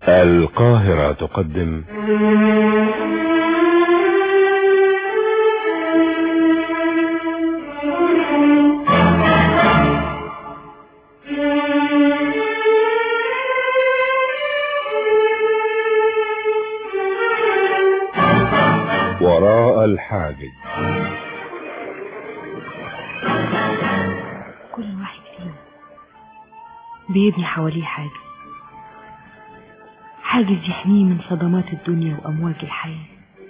القاهرة تقدم وراء الحاجز كل واحد فينا بيبني حواليه حاجز حاجز يحميه من صدمات الدنيا وأمواج الحياة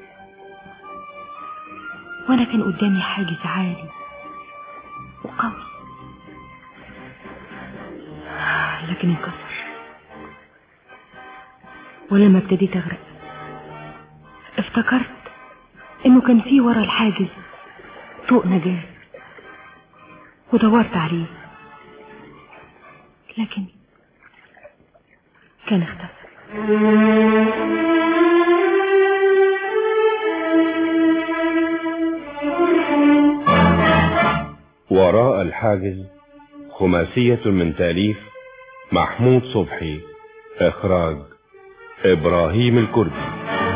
وأنا كان قدامي حاجز عالي وقوي لكن انكسر ولما ابتديت أغرق افتكرت إنه كان في ورا الحاجز طوق نجاة ودورت عليه لكن كان اختفى وراء الحاجز خماسية من تأليف محمود صبحي إخراج إبراهيم الكردي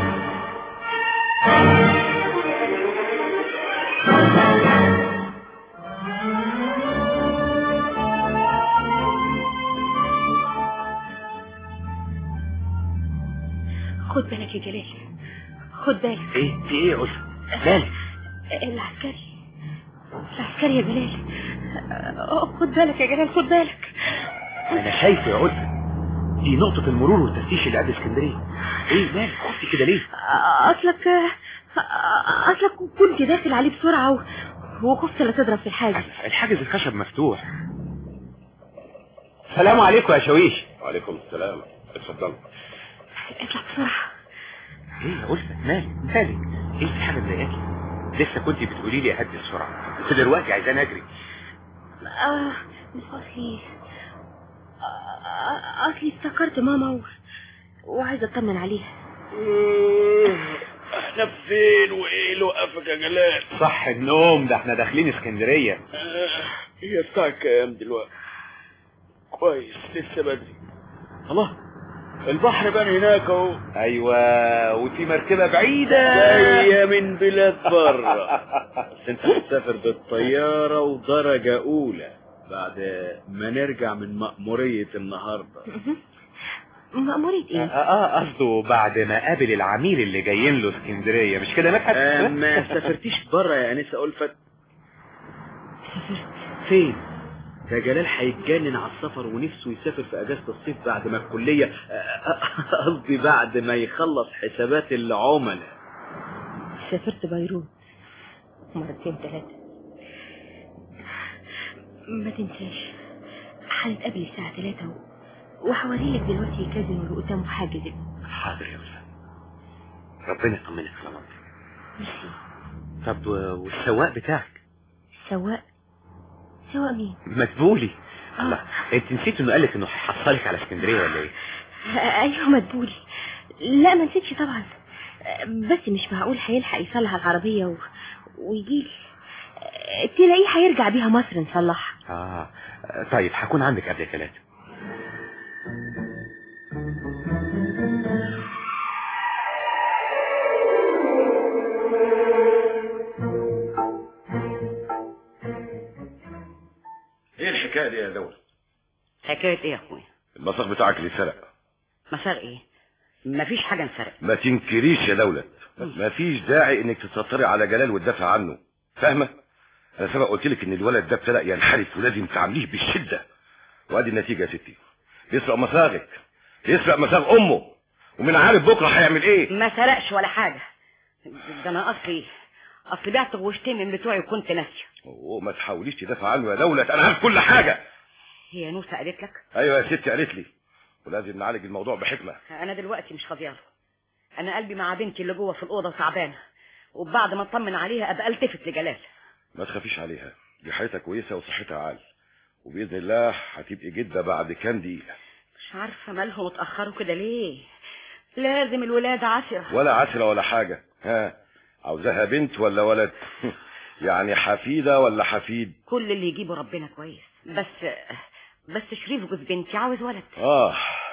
خد بالك يا جلال خد بالك ايه في ايه يا أسرة مالك العسكري العسكري يا جلال آه، خد بالك يا جلال خد بالك انا شايفه يا أسرة دي نقطة المرور والتفتيش اللي قاعد اسكندرية ايه مالك خفتي كده ليه آه، اصلك آه، اصلك كنت داخل عليه بسرعة و... وخفت لا تضرب في الحاجز الحاجز الخشب مفتوح السلام عليكم يا شويش وعليكم السلام اتفضل اطلع بسرعة ايه يا أسرة مالك مالك ايه في حاجة مضايقاكي لسه كنت بتقولي لي اهدي السرعة بس دلوقتي عايزاني اجري آه مش اصلي آه، اصلي افتكرت ماما و... وعايزة اطمن عليها احنا فين وايه اللي وقفك يا جلال صح النوم ده احنا داخلين اسكندرية آه، هي الساعة كام دلوقتي كويس لسه بدري الله البحر بان هناك اهو ايوه وفي مركبة بعيدة جاية من بلاد بره بس انت هتسافر بالطيارة ودرجة اولى بعد ما نرجع من مأمورية النهاردة مأمورية اه ايه اه قصده بعد ما قابل العميل اللي جايين له اسكندرية مش كده مدحت آه، ما سافرتيش بره يا انسة ألفت سافرت فين ده جلال هيتجنن على السفر ونفسه يسافر في اجازة الصيف بعد ما الكلية آه، قصدي بعد ما يخلص حسابات العملاء سافرت بيروت مرتين ثلاثة ما تنساش هنتقابل الساعة ثلاثة و... وحواليك دلوقتي كازينو اللي قدامه حاجز حاضر يا أستاذ ربنا يطمنك على مامتك ميرسي طب و- والسواق بتاعك سواق سواق مين؟ مدبولي آه. الله انت نسيت انه قالك انه هيحصلك على اسكندرية ولا ايه آه، ايوه مدبولي لا ما نسيتش طبعا آه، بس مش معقول هيلحق يصلح العربية و... ويجيلي آه، تلاقيه هيرجع بيها مصر نصلحها اه طيب هكون عندك قبل ثلاثة ايه الحكايه دي يا دولة حكاية ايه يا اخويا المصاغ بتاعك اللي سرق مسار ايه مفيش حاجة انسرق ما تنكريش يا دولة ما فيش داعي انك تسيطري على جلال وتدافع عنه فاهمة انا سبق قلت لك ان الولد ده ابتدأ ينحرف ولازم تعامليه بالشدة وادي النتيجة يا ستي يسرق مصاغك يسرق مصاغ امه ومن عارف بكره هيعمل ايه ما سرقش ولا حاجة ده انا اصلي اصلي بعت غوشتين من بتوعي وكنت ناسية وما تحاوليش تدافع عنه يا دولة انا عارف كل حاجة هي نوسة قالت لك ايوه يا ستي قالت لي ولازم نعالج الموضوع بحكمة انا دلوقتي مش فاضيه له انا قلبي مع بنتي اللي جوه في الاوضه تعبانه وبعد ما اطمن عليها ابقى التفت لجلال ما تخافيش عليها دي حياتها كويسة وصحتها عال وبإذن الله هتبقي جدة بعد كام دقيقة مش عارفه مالهم اتاخروا كده ليه لازم الولاده عسره ولا عسرة ولا حاجة ها عاوزاها بنت ولا ولد يعني حفيدة ولا حفيد كل اللي يجيبه ربنا كويس بس بس شريف جوز بنتي عاوز ولد اه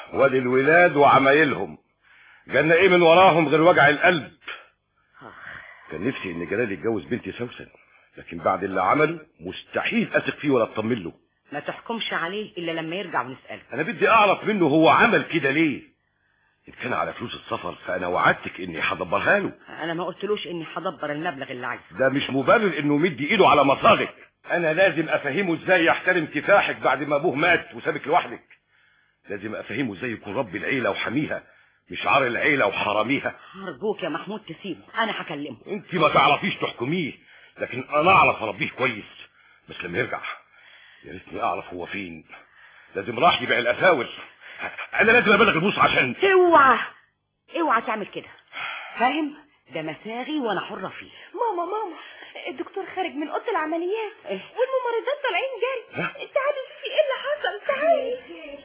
وادي الولاد وعمايلهم جالنا ايه من وراهم غير وجع القلب كان نفسي ان جلال يتجوز بنتي سوسن لكن بعد اللي عمله مستحيل اثق فيه ولا اطمن له ما تحكمش عليه الا لما يرجع ونساله انا بدي اعرف منه هو عمل كده ليه ان كان على فلوس السفر فانا وعدتك اني هدبرها له انا ما قلتلوش اني هدبر المبلغ اللي عايزه ده مش مبرر انه مدي ايده على مصاغك انا لازم افهمه ازاي يحترم كفاحك بعد ما ابوه مات وسابك لوحدك لازم افهمه ازاي يكون رب العيله وحميها مش عار العيله وحراميها ارجوك يا محمود تسيبه انا هكلمه انت ما تعرفيش تحكميه لكن انا اعرف اربيه كويس بس لما يرجع يا ريتني اعرف هو فين لازم راح يبيع الاساور انا لازم ابلغ البوس عشان اوعى اوعى تعمل كده فاهم ده مساغي وانا حره فيه ماما ماما الدكتور خارج من اوضه العمليات إيه؟ والممرضات طالعين جري تعالي شوفي ايه اللي حصل تعالي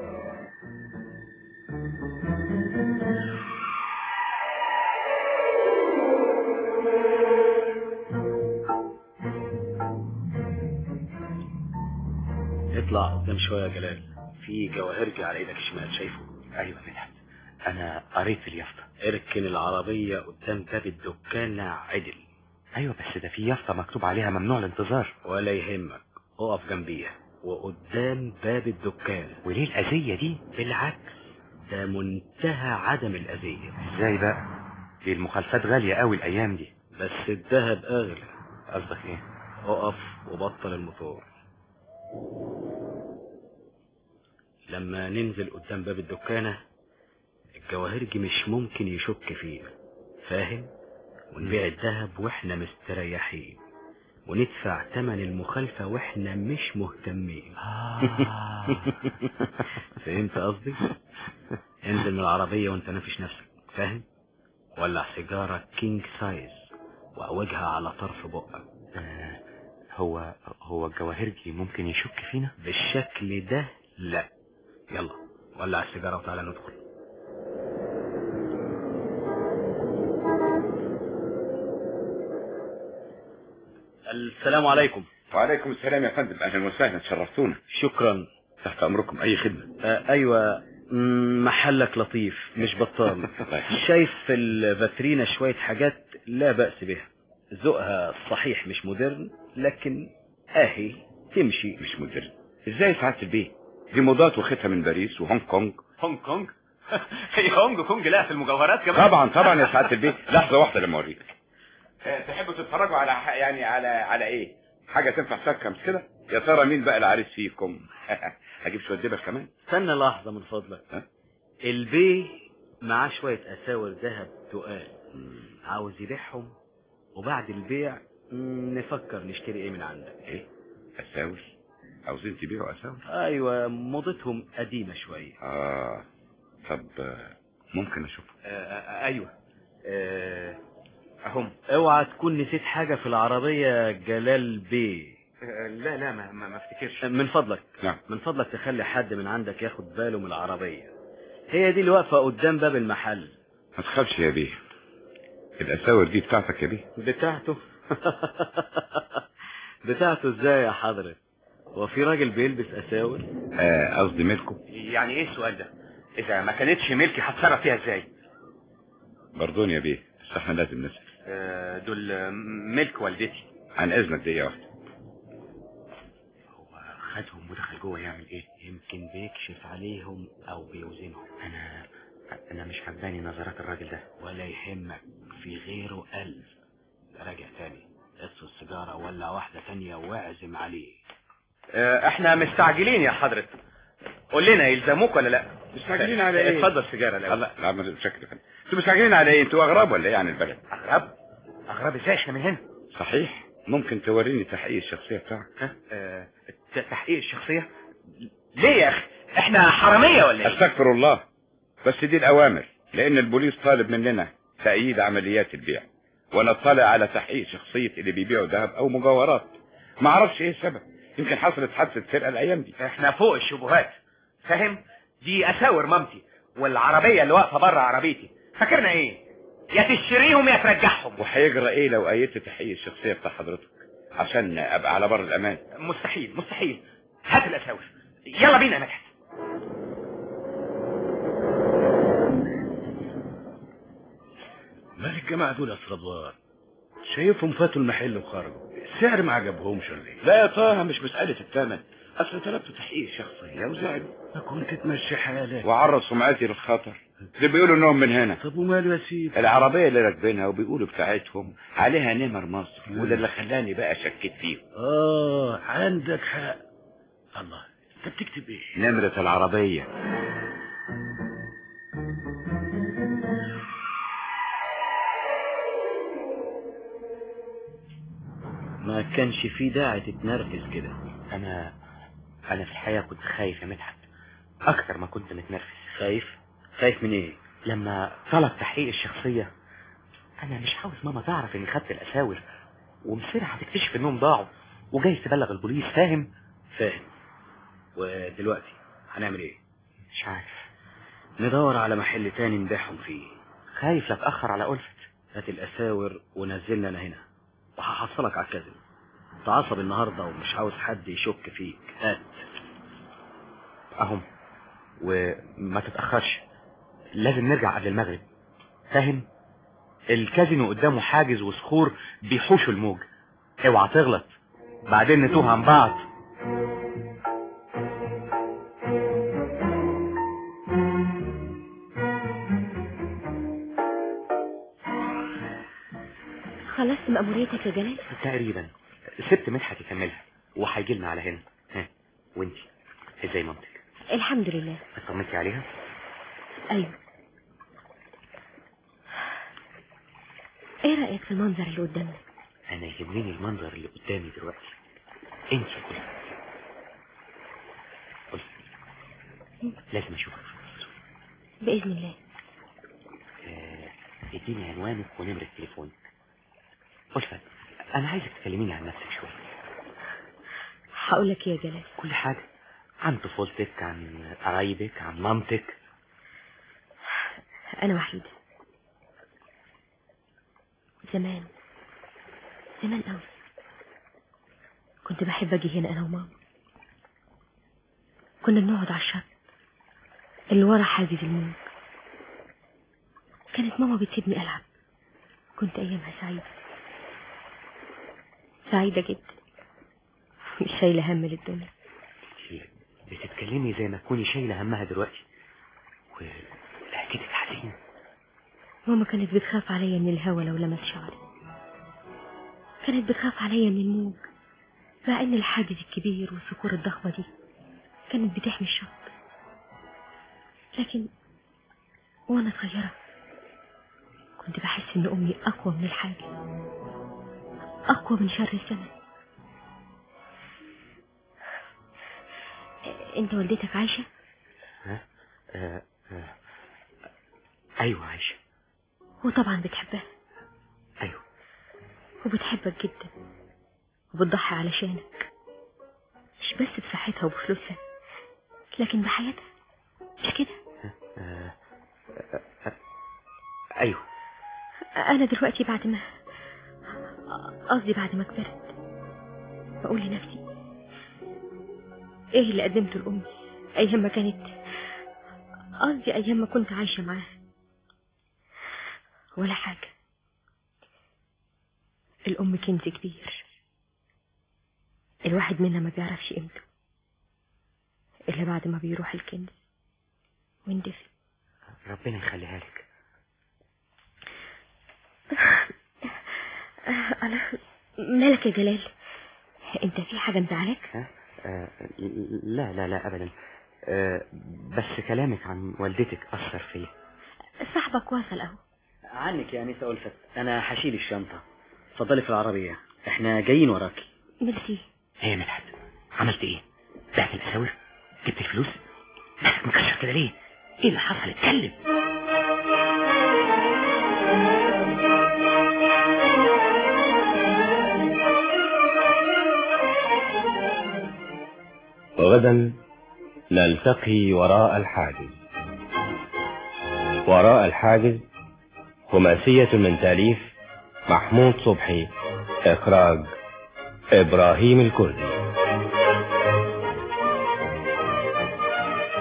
اطلع قدام شويه يا جلال في جواهرجي على ايدك الشمال شايفه ايوه مدحت انا قريت في اليافطه اركن العربيه قدام باب الدكان عدل ايوه بس ده في يافطه مكتوب عليها ممنوع الانتظار ولا يهمك اقف جنبيها وقدام باب الدكان وليه الاذيه دي بالعكس ده منتهى عدم الاذيه ازاي بقى دي المخالفات غاليه قوي الايام دي بس الذهب اغلى قصدك ايه اقف وبطل الموتور لما ننزل قدام باب الدكانة الجواهرجي مش ممكن يشك فينا فاهم ونبيع الذهب واحنا مستريحين وندفع تمن المخالفة واحنا مش مهتمين فهمت قصدي انزل من العربية وانت نافش نفسك فاهم ولع سيجارة كينج سايز واوجها على طرف بقك آه، هو هو الجواهرجي ممكن يشك فينا بالشكل ده لا يلا ولع السيجارة وتعالى ندخل السلام عليكم وعليكم السلام يا فندم اهلا وسهلا شرفتونا شكرا تحت امركم اي خدمه آه ايوه مم، محلك لطيف مش بطال شايف في الفاترينا شوية حاجات لا بأس بها ذوقها صحيح مش مودرن لكن اهي تمشي مش مدرن ازاي سعاده البيه دي موضات واخدها من باريس وهونج كونج هونج كونج هي هونج كونج لا في المجوهرات كمان طبعا طبعا يا سعاده البيه لحظه واحده لما اوريك تحبوا تتفرجوا على ح- يعني على على ايه حاجه تنفع سكه مش كده يا ترى مين بقى العريس فيكم هجيب شويه دبل كمان استنى لحظة من فضلك ها؟ البيه معاه شوية أساور ذهب تقال عاوز يبيعهم وبعد البيع مم، نفكر نشتري ايه من عندك ايه اساور عاوزين تبيعوا اساور ايوه موضتهم قديمة شوية اه طب آه، ممكن اشوف ايوه آه، اهم اوعى تكون نسيت حاجة في العربية يا جلال بيه آه، لا لا ما ما ما افتكرش من فضلك نعم من فضلك تخلي حد من عندك ياخد باله من العربية هي دي اللي واقفة قدام باب المحل ما تخافش يا بيه الاساور دي بتاعتك يا بيه بتاعته بتاعته ازاي يا حضرة هو في راجل بيلبس اساور آه، قصدي ملكه يعني ايه السؤال ده اذا ما كانتش ملكي هتصرف فيها ازاي برضون يا بيه بس احنا لازم نسال آه، دول آه، ملك والدتي عن اذنك دقيقه واحده هو خدهم ودخل جوه يعمل ايه يمكن بيكشف عليهم او بيوزنهم انا انا مش عجباني نظرات الراجل ده ولا يهمك في غيره ألف راجع تاني قص السيجارة ولا واحدة تانية واعزم عليه آه، احنا مستعجلين يا حضرة قول لنا يلزموك ولا لا مستعجلين على ايه؟ اتفضل سيجارة الاول الله لا ما بشكل كده انتوا مستعجلين على ايه انتوا اغراب ولا ايه عن البلد اغرب اغرب ازاي احنا من هنا صحيح ممكن توريني تحقيق الشخصيه بتاعك ها آه، ت- تحقيق الشخصية ليه يا اخي احنا حرامية ولا ايه استغفر الله بس دي الاوامر لان البوليس طالب مننا تأييد عمليات البيع وانا اطلع على تحقيق شخصية اللي بيبيعوا ذهب او مجوهرات ما اعرفش ايه السبب يمكن حصلت حادثة سرقة الايام دي احنا فوق الشبهات فاهم دي اساور مامتي والعربية اللي واقفة بره عربيتي فاكرنا ايه يا تشتريهم يا ترجعهم وهيجرى ايه لو ايدت تحقيق الشخصية بتاع حضرتك عشان ابقى على بر الامان مستحيل مستحيل هات الاساور يلا بينا يا مدحت الجماعة دول يا رضوان شايفهم فاتوا المحل وخرجوا السعر ما عجبهمش ولا ايه لا يا طه مش مسألة الثمن اصل طلبت تحقيق شخصية وزعلوا ما كنت تمشي حالك وعرض سمعتي للخطر دول بيقولوا انهم من هنا طب وماله يا سيدي العربية اللي راكبينها وبيقولوا بتاعتهم عليها نمر مصر وده اللي خلاني بقى شكيت فيهم اه عندك حق الله انت بتكتب ايه نمرة العربية ما كانش في داعي تتنرفز كده انا انا في الحقيقة كنت خايف يا مدحت اكتر ما كنت متنرفز خايف خايف من ايه لما طلب تحقيق الشخصية انا مش عاوز ماما تعرف اني خدت الاساور ومصيرها هتكتشف انهم ضاعوا وجاي تبلغ البوليس فاهم فاهم ودلوقتي هنعمل ايه مش عارف ندور على محل تاني نبيعهم فيه خايف لا اتاخر على ألفت هات الاساور ونزلنا انا هنا وهحصلك على الكذب انت عصب النهارده ومش عاوز حد يشك فيك هات اهم وما تتأخرش لازم نرجع قبل المغرب فاهم الكازينو قدامه حاجز وصخور بيحوشوا الموج اوعى تغلط بعدين نتوه عن بعض خلصت مأموريتك يا جلال تقريبا سبت مدحت يكملها وهيجي لنا على هنا ها وانتي ازاي مامتك الحمد لله اطمنتي عليها ايوه ايه رأيك في المنظر اللي قدامنا انا يهمني المنظر اللي قدامي دلوقتي انت قولي قولي لازم اشوفك بإذن الله آه، اديني عنوانك ونمرة تليفونك ألفت انا عايزك تكلميني عن نفسك شوية هقول لك إيه يا جلال كل حاجة عن طفولتك عن قرايبك عن مامتك انا وحيدة زمان زمان قوي كنت بحب اجي هنا انا وماما كنا بنقعد على الشط اللي ورا حاجز الموج كانت ماما بتسيبني العب كنت ايامها سعيدة سعيدة جدا مش شايلة هم للدنيا بتتكلمي زي ما تكوني شايلة همها دلوقتي ولهجتك حزين ماما كانت بتخاف عليا من الهوا لو لمس شعري كانت بتخاف عليا من الموج مع ان الحاجز الكبير والصخور الضخمة دي كانت بتحمي الشط لكن وانا صغيرة كنت بحس ان امي اقوى من الحاجز اقوى من شر الزمن انت والدتك عايشة ها آه آه. ايوه عايشة وطبعا بتحبها ايوه وبتحبك جدا وبتضحي علشانك مش بس بصحتها وبفلوسها لكن بحياتها مش كده آه. آه. ايوه انا دلوقتي بعد ما قصدي بعد ما كبرت بقول لنفسي ايه اللي قدمته لامي ايام ما كانت قصدي ايام ما كنت عايشه معاها ولا حاجه الام كنز كبير الواحد منها ما بيعرفش قيمته الا بعد ما بيروح الكنز ويندفن ربنا يخليها لك أنا مالك يا جلال انت في حاجة مزعلك ها آه. لا لا لا ابدا آه. بس كلامك عن والدتك اثر فيا صاحبك واصل اهو عنك يا انسه ألفت انا هشيل الشنطه اتفضلي في العربيه احنا جايين وراكي ميرسي ايه يا مدحت عملت ايه بعت الاساور جبت الفلوس مالك مكشر كده ليه ايه اللي حصل اتكلم غدا نلتقي وراء الحاجز وراء الحاجز خماسية من تاليف محمود صبحي إخراج إبراهيم الكردي